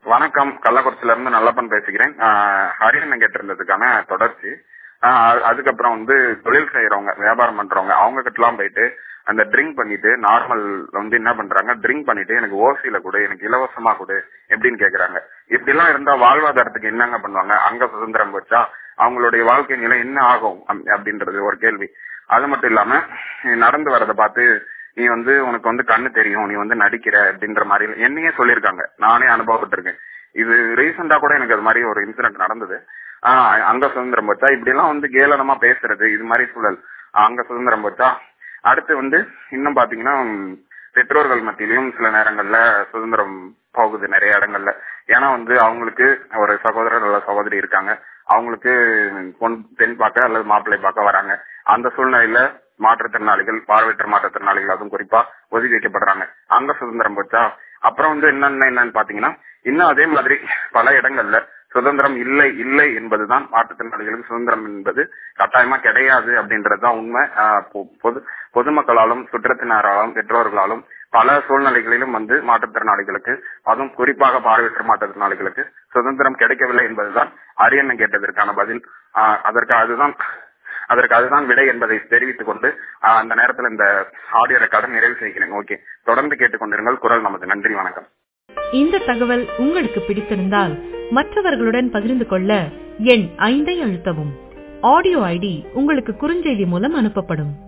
வணக்கம் கள்ளக்குறிச்சியில இருந்து நல்லப்பன் பேசுகிறேன் ஆஹ் ஹரியன் கேட்டிருந்ததுக்கான தொடர்ச்சி ஆஹ் அது- அதுக்கப்புறம் வந்து தொழில் செய்யறவங்க வியாபாரம் பண்றவங்க அவங்க கிட்ட எல்லாம் போயிட்டு அந்த ட்ரிங்க் பண்ணிட்டு நார்மல் வந்து என்ன பண்றாங்க ட்ரிங்க் பண்ணிட்டு எனக்கு ஓசியில கொடு எனக்கு இலவசமா கொடு எப்படின்னு கேக்குறாங்க இப்படி எல்லாம் இருந்தா வாழ்வாதாரத்துக்கு என்னங்க பண்ணுவாங்க அங்க சுதந்திரம் போச்சா அவங்களுடைய வாழ்க்கை நிலை என்ன ஆகும் அப்- அப்படின்றது ஒரு கேள்வி அது மட்டும் இல்லாம நீ நடந்து வரதை பார்த்து நீ வந்து உனக்கு வந்து கண்ணு தெரியும் நீ வந்து நடிக்கிற அப்படின்ற மாதிரி என்னையே சொல்லியிருக்காங்க நானே அனுபவப்பட்டிருக்கேன் இது ரீசெண்டா கூட எனக்கு அது மாதிரி ஒரு இன்சிடென்ட் நடந்தது ஆஹ் அங்க சுதந்திரம் போச்சா இப்படி எல்லாம் வந்து கேலனமா பேசுறது இது மாதிரி சூழல் அங்க சுதந்திரம் போச்சா அடுத்து வந்து இன்னும் பாத்தீங்கன்னா உம், பெற்றோர்கள் மத்தியிலயும் சில நேரங்கள்ல சுதந்திரம் போகுது நிறைய இடங்கள்ல ஏன்னா வந்து அவங்களுக்கு ஒரு சகோதரர் அல்ல சகோதரி இருக்காங்க அவங்களுக்கு பொன் பெண் பார்க்க அல்லது மாப்பிள்ளை பார்க்க வராங்க அந்த சூழ்நிலையில மாற்றுத்திறனாளிகள் பார்வையற்ற மாற்றுத்திறனாளிகள் அதுவும் குறிப்பா ஒதுக்கி வைக்கப்படுறாங்க அங்க சுதந்திரம் போச்சா அப்புறம் வந்து என்னென்ன என்னன்னு பாத்தீங்கன்னா இன்னும் அதே மாதிரி பல இடங்கள்ல சுதந்திரம் இல்லை இல்லை என்பதுதான் மாற்றுத்திறனாளிகளுக்கு சுதந்திரம் என்பது கட்டாயமா கிடையாது அப்படின்றதுதான் உண்மை ஆஹ் பொ- பொது பொதுமக்களாலும் சுற்றத்தினராலும் பெற்றோர்களாலும் பல சூழ்நிலைகளிலும் வந்து மாற்றுத்திறனாளிகளுக்கு அதுவும் குறிப்பாக பார்வையற்ற மாற்றுத்திறனாளிகளுக்கு சுதந்திரம் கிடைக்கவில்லை என்பதுதான் அரியண்ணன் கேட்டதற்கான பதில் ஆஹ் அதற்கு அதுதான் அதற்கு அதுதான் விடை என்பதை தெரிவித்துக் கொண்டு ஆஹ் அந்த நேரத்தில் இந்த ஆடியோ ரெக்கார்டை நிறைவு செய்கிறேன் ஓகே தொடர்ந்து கேட்டுக்கொண்டிருங்கள் குரல் நமது நன்றி வணக்கம் இந்த தகவல் உங்களுக்கு பிடித்திருந்தால் மற்றவர்களுடன் பகிர்ந்து கொள்ள எண் ஐந்தை அழுத்தவும் ஆடியோ ஐடி உங்களுக்கு குறுஞ்செய்தி மூலம் அனுப்பப்படும்